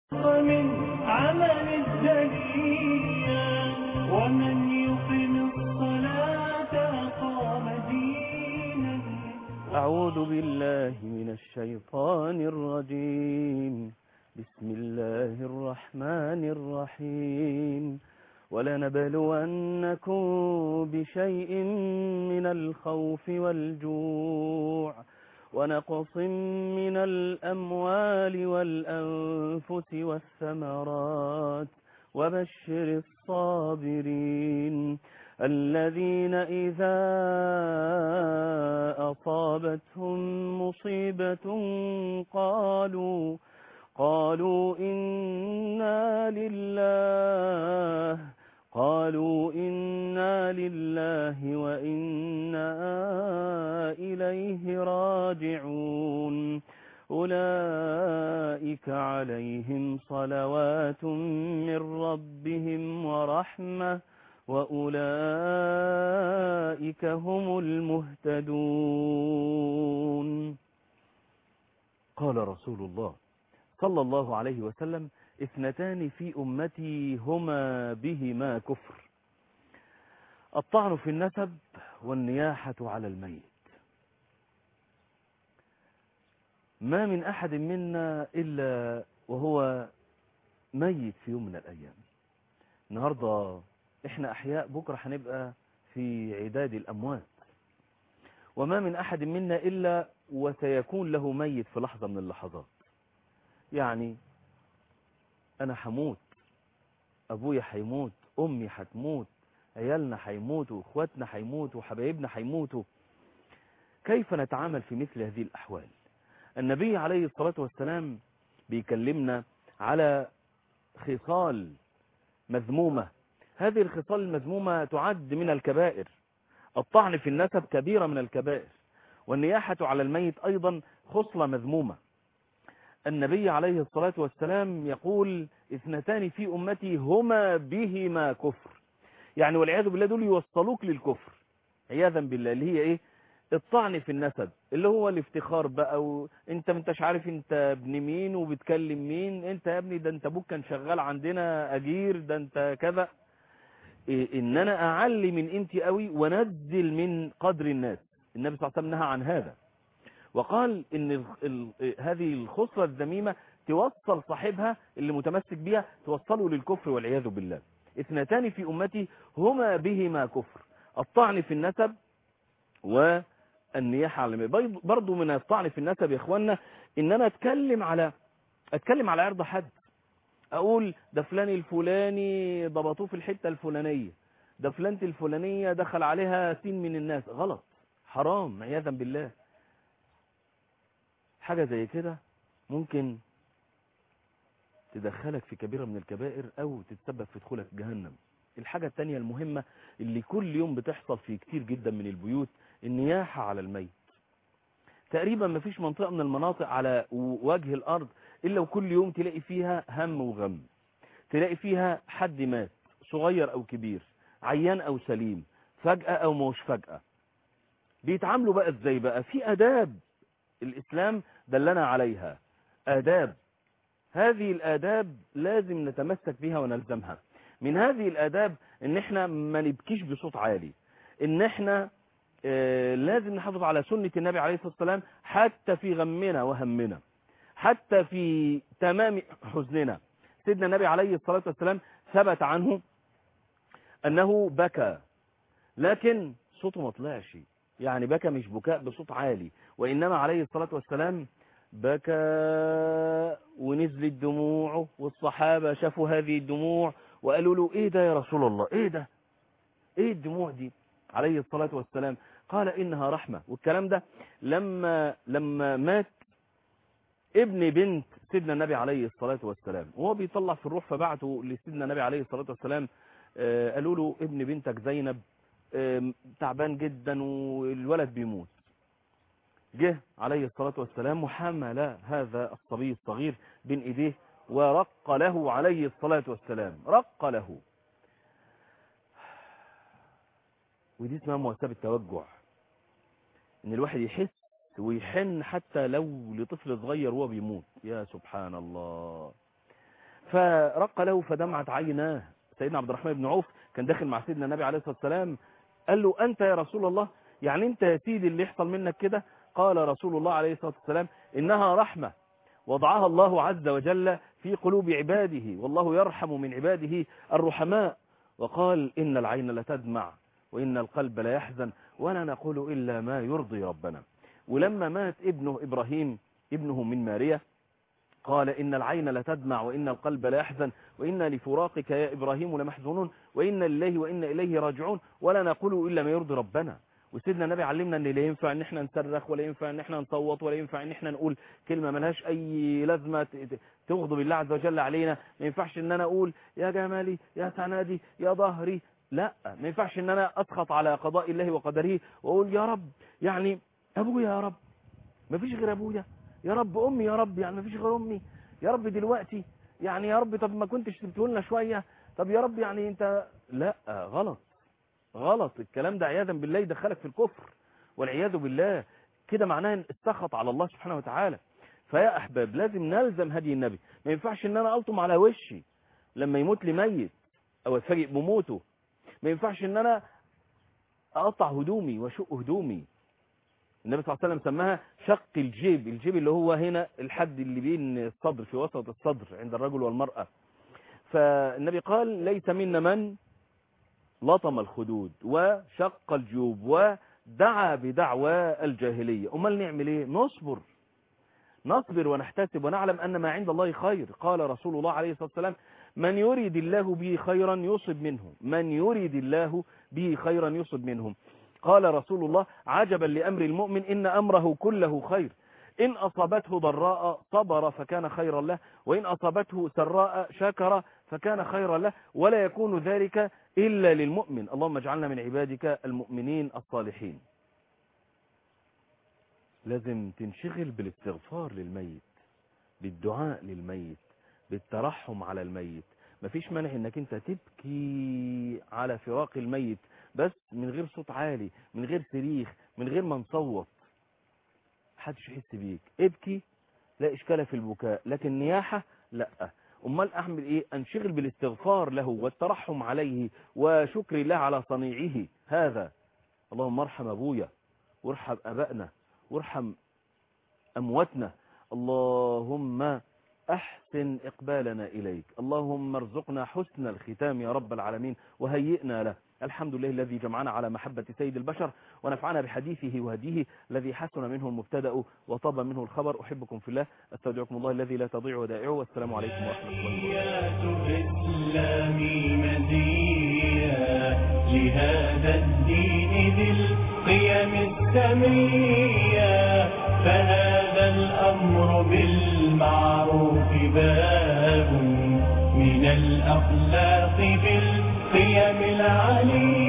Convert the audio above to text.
من عمل الدنيا ومن يقم الصلاة قام دينا أعوذ بالله من الشيطان الرجيم بسم الله الرحمن الرحيم ولنبلونكم بشيء من الخوف والجوع ونقص من الأموال والأنفس والثمرات وبشر الصابرين الذين إذا أصابتهم مصيبة قالوا قالوا إنا لله قالوا إنا لله وإنا إليه راجعون أولئك عليهم صلوات من ربهم ورحمة وأولئك هم المهتدون قال رسول الله صلى الله عليه وسلم اثنتان في أمتي هما بهما كفر الطعن في النسب والنياحة على الميت ما من أحد منا إلا وهو ميت في يوم من الأيام النهاردة إحنا أحياء بكرة هنبقى في عداد الأموات وما من أحد منا إلا وسيكون له ميت في لحظة من اللحظات يعني أنا حموت أبويا حيموت أمي حتموت عيالنا حيموتوا اخواتنا حيموتوا حبايبنا حيموتوا كيف نتعامل في مثل هذه الأحوال النبي عليه الصلاة والسلام بيكلمنا على خصال مذمومة هذه الخصال المذمومة تعد من الكبائر الطعن في النسب كبيرة من الكبائر والنياحة على الميت أيضا خصلة مذمومة النبي عليه الصلاة والسلام يقول اثنتان في أمتي هما بهما كفر يعني والعياذ بالله دول يوصلوك للكفر عياذا بالله اللي هي ايه الطعن في النسب اللي هو الافتخار بقى و... انت ما انتش عارف انت ابن مين وبتكلم مين انت يا ابني ده انت ابوك كان شغال عندنا اجير ده انت كذا إيه ان انا اعلي من قيمتي قوي وانزل من قدر الناس النبي صلى الله عليه وسلم نهى عن هذا وقال ان ال... ال... هذه الخصلة الذميمة توصل صاحبها اللي متمسك بيها توصله للكفر والعياذ بالله اثنتان في امتي هما بهما كفر الطعن في النسب والنياحة على الميت برضو من الطعن في النسب يا اخوانا ان انا اتكلم على اتكلم على عرض حد اقول ده فلان الفلاني ضبطوه في الحتة الفلانية ده فلانة الفلانية دخل عليها سين من الناس غلط حرام عياذا بالله حاجة زي كده ممكن تدخلك في كبيرة من الكبائر او تتسبب في دخولك جهنم الحاجة التانية المهمة اللي كل يوم بتحصل في كتير جدا من البيوت النياحة على الميت تقريبا ما فيش منطقة من المناطق على وجه الارض الا وكل يوم تلاقي فيها هم وغم تلاقي فيها حد مات صغير او كبير عيان او سليم فجأة او مش فجأة بيتعاملوا بقى ازاي بقى في اداب الاسلام دلنا عليها اداب هذه الآداب لازم نتمسك بها ونلزمها من هذه الآداب ان احنا ما نبكيش بصوت عالي ان احنا اه لازم نحافظ على سنة النبي عليه الصلاة والسلام حتى في غمنا وهمنا حتى في تمام حزننا سيدنا النبي عليه الصلاة والسلام ثبت عنه انه بكى لكن صوته ما طلعش يعني بكى مش بكاء بصوت عالي وانما عليه الصلاة والسلام بكى ونزلت دموعه والصحابة شافوا هذه الدموع وقالوا له ايه ده يا رسول الله ايه ده ايه الدموع دي عليه الصلاة والسلام قال انها رحمة والكلام ده لما لما مات ابن بنت سيدنا النبي عليه الصلاة والسلام وهو بيطلع في الروح فبعته لسيدنا النبي عليه الصلاة والسلام آه قالوا له ابن بنتك زينب آه تعبان جدا والولد بيموت جه عليه الصلاة والسلام وحمل هذا الصبي الصغير بين ايديه ورق له عليه الصلاة والسلام رق له ودي اسمها مواسبة التوجع ان الواحد يحس ويحن حتى لو لطفل صغير وهو بيموت يا سبحان الله فرق له فدمعت عيناه سيدنا عبد الرحمن بن عوف كان داخل مع سيدنا النبي عليه الصلاة والسلام قال له أنت يا رسول الله يعني أنت يا سيدي اللي يحصل منك كده قال رسول الله عليه الصلاة والسلام إنها رحمة وضعها الله عز وجل في قلوب عباده والله يرحم من عباده الرحماء وقال إن العين لتدمع وإن القلب لا يحزن ولا نقول إلا ما يرضي ربنا ولما مات ابنه إبراهيم ابنه من ماريا قال إن العين لتدمع وإن القلب لا يحزن وإن لفراقك يا إبراهيم لمحزونون وإن لله وإن إليه راجعون ولا نقول إلا ما يرضي ربنا وسيدنا النبي علمنا ان لا ينفع ان احنا نصرخ ولا ينفع ان احنا نصوت ولا ينفع ان احنا نقول كلمه ملهاش اي لازمه تغضب الله عز وجل علينا ما ينفعش ان انا اقول يا جمالي يا سنادي يا ظهري لا ما ينفعش ان انا اسخط على قضاء الله وقدره واقول يا رب يعني ابويا يا رب ما فيش غير ابويا يا رب امي يا رب يعني ما فيش غير امي يا رب دلوقتي يعني يا رب طب ما كنتش تقول لنا شويه طب يا رب يعني انت لا غلط غلط الكلام ده عياذا بالله يدخلك في الكفر والعياذ بالله كده معناه ان السخط على الله سبحانه وتعالى فيا احباب لازم نلزم هدي النبي ما ينفعش ان انا الطم على وشي لما يموت لي ميت او اتفاجئ بموته ما ينفعش ان انا اقطع هدومي واشق هدومي النبي صلى الله عليه وسلم سماها شق الجيب الجيب اللي هو هنا الحد اللي بين الصدر في وسط الصدر عند الرجل والمرأة فالنبي قال ليس منا من لطم الخدود وشق الجيوب ودعا بدعوى الجاهلية أمال نعمل ايه نصبر نصبر ونحتسب ونعلم أن ما عند الله خير قال رسول الله عليه الصلاة والسلام من يريد الله به خيرا يصب منه من يريد الله به خيرا يصب منهم قال رسول الله عجبا لأمر المؤمن إن أمره كله خير إن أصابته ضراء صبر فكان خيرا له وإن أصابته سراء شكر فكان خيرا له ولا يكون ذلك إلا للمؤمن اللهم اجعلنا من عبادك المؤمنين الصالحين لازم تنشغل بالاستغفار للميت بالدعاء للميت بالترحم على الميت مفيش مانع انك انت تبكي على فراق الميت بس من غير صوت عالي من غير صريخ من غير ما نصوت محدش يحس بيك ابكي لا اشكال في البكاء لكن نياحة لا امال اعمل ايه انشغل بالاستغفار له والترحم عليه وشكر الله على صنيعه هذا اللهم ارحم ابويا وارحم ابائنا وارحم امواتنا اللهم احسن اقبالنا اليك اللهم ارزقنا حسن الختام يا رب العالمين وهيئنا له الحمد لله الذي جمعنا على محبة سيد البشر ونفعنا بحديثه وهديه الذي حسن منه المبتدا وطاب منه الخبر أحبكم في الله استودعكم الله الذي لا تضيع ودائعه والسلام عليكم ورحمة الله وبركاته إسلامي مزيا لهذا الدين ذي القيم السمية فهذا الأمر بالمعروف باب من الأخلاق بالقيم العليا